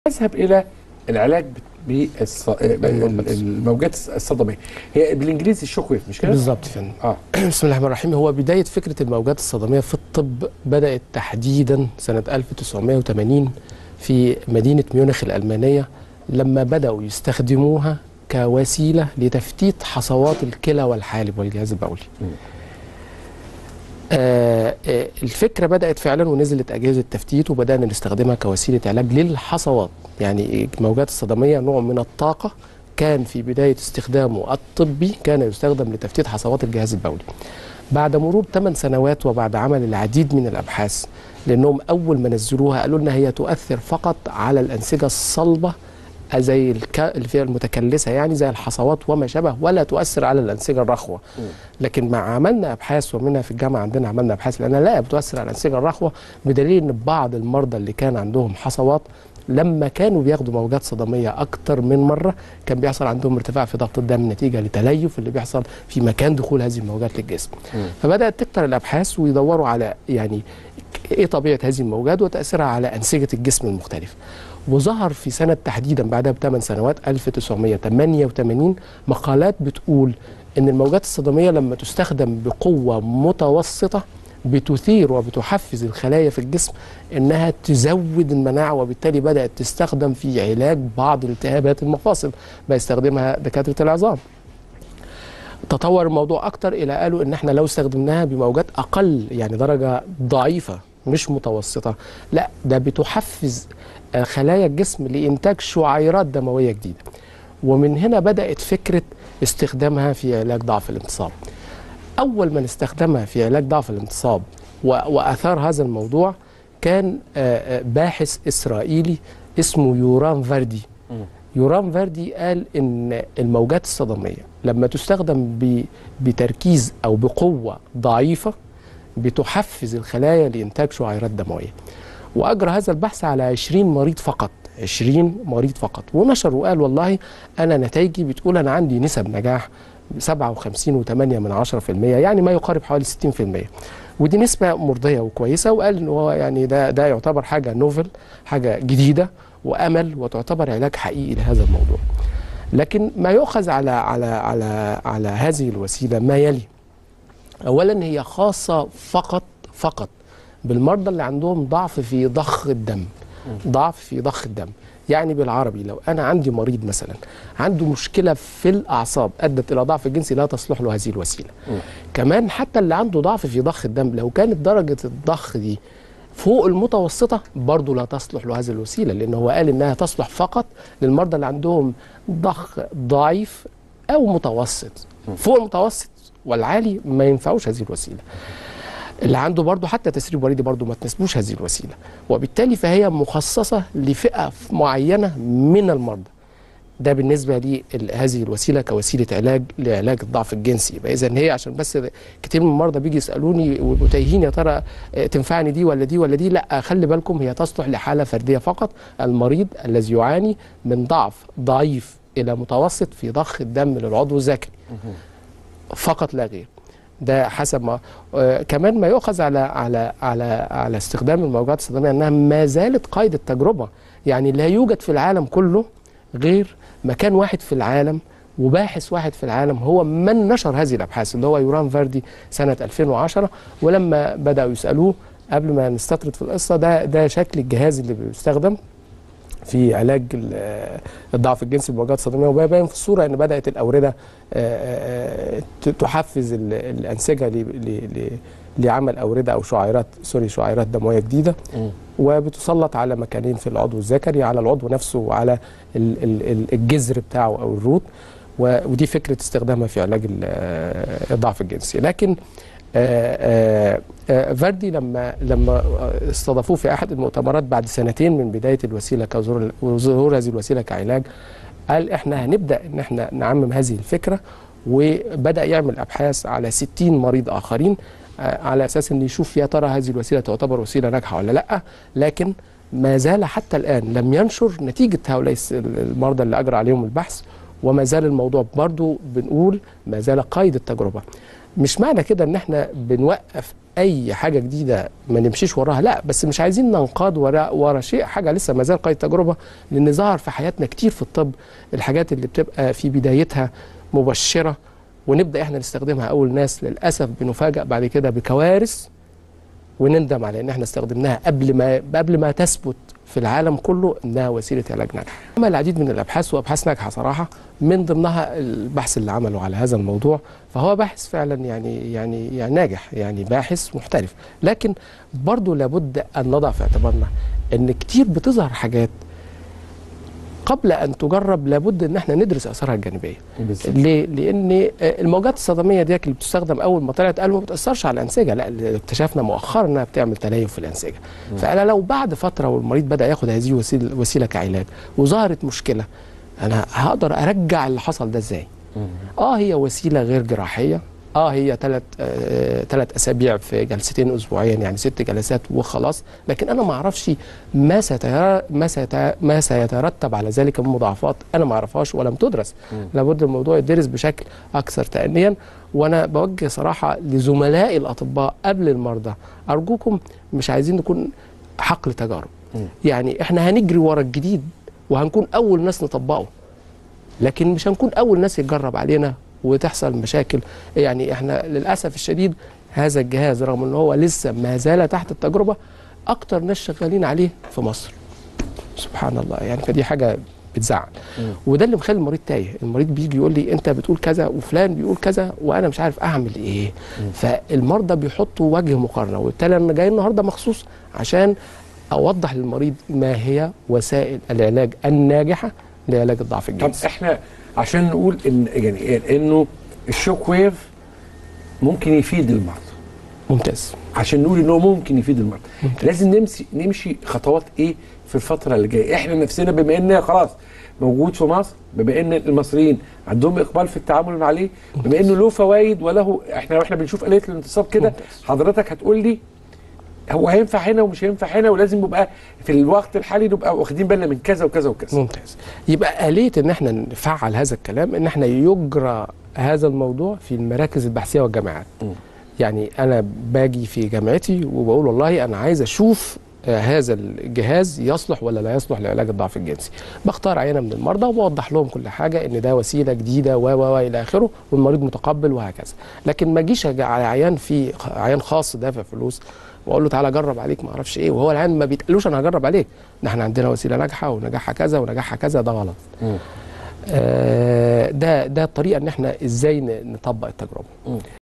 نذهب الى العلاج بالموجات الصدميه هي بالانجليزي الشوك ويف مش كده؟ بالظبط يا فندم اه بسم الله الرحمن الرحيم هو بدايه فكره الموجات الصدميه في الطب بدات تحديدا سنه 1980 في مدينه ميونخ الالمانيه لما بداوا يستخدموها كوسيله لتفتيت حصوات الكلى والحالب والجهاز البولي. آه آه الفكره بدات فعلا ونزلت اجهزه تفتيت وبدانا نستخدمها كوسيله علاج للحصوات يعني الموجات الصدميه نوع من الطاقه كان في بدايه استخدامه الطبي كان يستخدم لتفتيت حصوات الجهاز البولي بعد مرور 8 سنوات وبعد عمل العديد من الابحاث لانهم اول ما نزلوها قالوا لنا هي تؤثر فقط على الانسجه الصلبه زي الك... اللي فيها المتكلسه يعني زي الحصوات وما شابه ولا تؤثر على الانسجه الرخوه لكن مع عملنا ابحاث ومنها في الجامعه عندنا عملنا ابحاث لانها لا بتؤثر على الانسجه الرخوه بدليل ان بعض المرضى اللي كان عندهم حصوات لما كانوا بياخدوا موجات صدميه اكتر من مره كان بيحصل عندهم ارتفاع في ضغط الدم نتيجه لتليف اللي بيحصل في مكان دخول هذه الموجات للجسم م. فبدات تكتر الابحاث ويدوروا على يعني ايه طبيعه هذه الموجات وتاثيرها على انسجه الجسم المختلفه وظهر في سنه تحديدا بعدها بثمان سنوات 1988 مقالات بتقول ان الموجات الصدميه لما تستخدم بقوه متوسطه بتثير وبتحفز الخلايا في الجسم انها تزود المناعه وبالتالي بدات تستخدم في علاج بعض التهابات المفاصل ما يستخدمها دكاتره العظام. تطور الموضوع اكتر الى قالوا ان احنا لو استخدمناها بموجات اقل يعني درجه ضعيفه مش متوسطه لا ده بتحفز خلايا الجسم لانتاج شعيرات دمويه جديده. ومن هنا بدات فكره استخدامها في علاج ضعف الانتصاب. اول من استخدمها في علاج ضعف الانتصاب واثار هذا الموضوع كان باحث اسرائيلي اسمه يوران فاردي يوران فاردي قال ان الموجات الصدميه لما تستخدم بتركيز او بقوه ضعيفه بتحفز الخلايا لانتاج شعيرات دمويه واجرى هذا البحث على 20 مريض فقط 20 مريض فقط ونشر وقال والله انا نتائجي بتقول انا عندي نسب نجاح 57.8 من 10% يعني ما يقارب حوالي 60% ودي نسبة مرضية وكويسة وقال ان هو يعني ده ده يعتبر حاجة نوفل حاجة جديدة وامل وتعتبر علاج حقيقي لهذا الموضوع. لكن ما يؤخذ على على على على هذه الوسيلة ما يلي. اولا هي خاصة فقط فقط بالمرضى اللي عندهم ضعف في ضخ الدم. ضعف في ضخ الدم. يعني بالعربي لو انا عندي مريض مثلا عنده مشكله في الاعصاب ادت الى ضعف الجنسي لا تصلح له هذه الوسيله م. كمان حتى اللي عنده ضعف في ضخ الدم لو كانت درجه الضخ دي فوق المتوسطه برضه لا تصلح له هذه الوسيله لان هو قال انها تصلح فقط للمرضى اللي عندهم ضخ ضعيف او متوسط م. فوق المتوسط والعالي ما ينفعوش هذه الوسيله اللي عنده برضه حتى تسريب وريدي برضه ما تناسبوش هذه الوسيله وبالتالي فهي مخصصه لفئه معينه من المرضى ده بالنسبه لهذه الوسيله كوسيله علاج لعلاج الضعف الجنسي يبقى اذا هي عشان بس كتير من المرضى بيجي يسالوني وتايهين يا ترى تنفعني دي ولا دي ولا دي لا خلي بالكم هي تصلح لحاله فرديه فقط المريض الذي يعاني من ضعف ضعيف الى متوسط في ضخ الدم للعضو الذكري فقط لا غير ده حسب ما آه كمان ما يؤخذ على على على على استخدام الموجات الصدميه انها ما زالت قيد التجربه يعني لا يوجد في العالم كله غير مكان واحد في العالم وباحث واحد في العالم هو من نشر هذه الابحاث اللي هو يوران فاردي سنه 2010 ولما بداوا يسالوه قبل ما نستطرد في القصه ده ده شكل الجهاز اللي بيستخدم في علاج الضعف الجنسي بالموجات الصدميه وباين في الصوره ان بدات الاورده تحفز الانسجه لعمل اورده او شعيرات سوري شعيرات دمويه جديده وبتسلط على مكانين في العضو الذكري على العضو نفسه وعلى الجذر بتاعه او الروت ودي فكره استخدامها في علاج الضعف الجنسي لكن آآ آآ فاردي لما لما استضافوه في احد المؤتمرات بعد سنتين من بدايه الوسيله كظهور هذه الوسيله كعلاج قال احنا هنبدا ان احنا نعمم هذه الفكره وبدا يعمل ابحاث على 60 مريض اخرين على اساس ان يشوف يا ترى هذه الوسيله تعتبر وسيله ناجحه ولا لا لكن ما زال حتى الان لم ينشر نتيجه هؤلاء المرضى اللي اجرى عليهم البحث وما زال الموضوع برضو بنقول ما زال قيد التجربه مش معنى كده ان احنا بنوقف اي حاجه جديده ما نمشيش وراها لا بس مش عايزين ننقاد ورا ورا شيء حاجه لسه ما زال قيد تجربه لان ظهر في حياتنا كتير في الطب الحاجات اللي بتبقى في بدايتها مبشره ونبدا احنا نستخدمها اول ناس للاسف بنفاجئ بعد كده بكوارث ونندم على ان احنا استخدمناها قبل ما قبل ما تثبت في العالم كله انها وسيله علاج ناجحه. عمل العديد من الابحاث وابحاث ناجحه صراحه من ضمنها البحث اللي عمله على هذا الموضوع فهو باحث فعلا يعني يعني يعني ناجح يعني باحث محترف لكن برضه لابد ان نضع في اعتبارنا ان كتير بتظهر حاجات قبل ان تجرب لابد ان احنا ندرس اثارها الجانبيه. بالظبط. ليه؟ لان الموجات الصدميه دي اللي بتستخدم اول ما طلعت قالوا ما بتاثرش على الانسجه لا اللي اكتشفنا مؤخرا انها بتعمل تليف في الانسجه. فانا لو بعد فتره والمريض بدا ياخد هذه وسيله وسيله كعلاج وظهرت مشكله انا هقدر ارجع اللي حصل ده ازاي؟ اه هي وسيله غير جراحيه اه هي ثلاث ثلاث اسابيع في جلستين اسبوعيا يعني ست جلسات وخلاص لكن انا ما اعرفش ما سيتر... ما سيت... ما سيترتب على ذلك من مضاعفات انا ما اعرفهاش ولم تدرس لابد الموضوع يدرس بشكل اكثر تأنيا وانا بوجه صراحه لزملائي الاطباء قبل المرضى ارجوكم مش عايزين نكون حقل تجارب يعني احنا هنجري ورا الجديد وهنكون اول ناس نطبقه لكن مش هنكون اول ناس يتجرب علينا وتحصل مشاكل يعني احنا للاسف الشديد هذا الجهاز رغم ان هو لسه ما زال تحت التجربه اكتر ناس شغالين عليه في مصر سبحان الله يعني فدي حاجه بتزعل وده اللي مخلي المريض تايه المريض بيجي يقول لي انت بتقول كذا وفلان بيقول كذا وانا مش عارف اعمل ايه فالمرضى بيحطوا وجه مقارنه وبالتالي انا جاي النهارده مخصوص عشان اوضح للمريض ما هي وسائل العلاج الناجحه لعلاج الضعف طب الجنسي احنا عشان نقول ان يعني انه الشوك ويف ممكن يفيد المرضى ممتاز عشان نقول ان هو ممكن يفيد المرضى لازم نمشي نمشي خطوات ايه في الفتره اللي جايه احنا نفسنا بما ان خلاص موجود في مصر بما ان المصريين عندهم اقبال في التعامل عليه بما انه له فوائد وله احنا واحنا بنشوف آلية الانتصاب كده ممتاز. حضرتك هتقول لي هو هينفع هنا ومش هينفع هنا ولازم نبقى في الوقت الحالي نبقى واخدين بالنا من كذا وكذا وكذا ممتاز يبقى آلية ان احنا نفعل هذا الكلام ان احنا يجرى هذا الموضوع في المراكز البحثية والجامعات م. يعني انا باجي في جامعتي وبقول والله انا عايز اشوف آه، هذا الجهاز يصلح ولا لا يصلح لعلاج الضعف الجنسي بختار عينه من المرضى وبوضح لهم كل حاجه ان ده وسيله جديده و و و الى اخره والمريض متقبل وهكذا لكن ما اجيش أجي على عيان في عيان خاص دافع فلوس واقول له تعالى اجرب عليك ما اعرفش ايه وهو العيان ما بيتقالوش انا هجرب عليك ده احنا عندنا وسيله ناجحه ونجاحها كذا ونجاحها كذا ده غلط مم. آه، ده ده الطريقه ان احنا ازاي ن- نطبق التجربه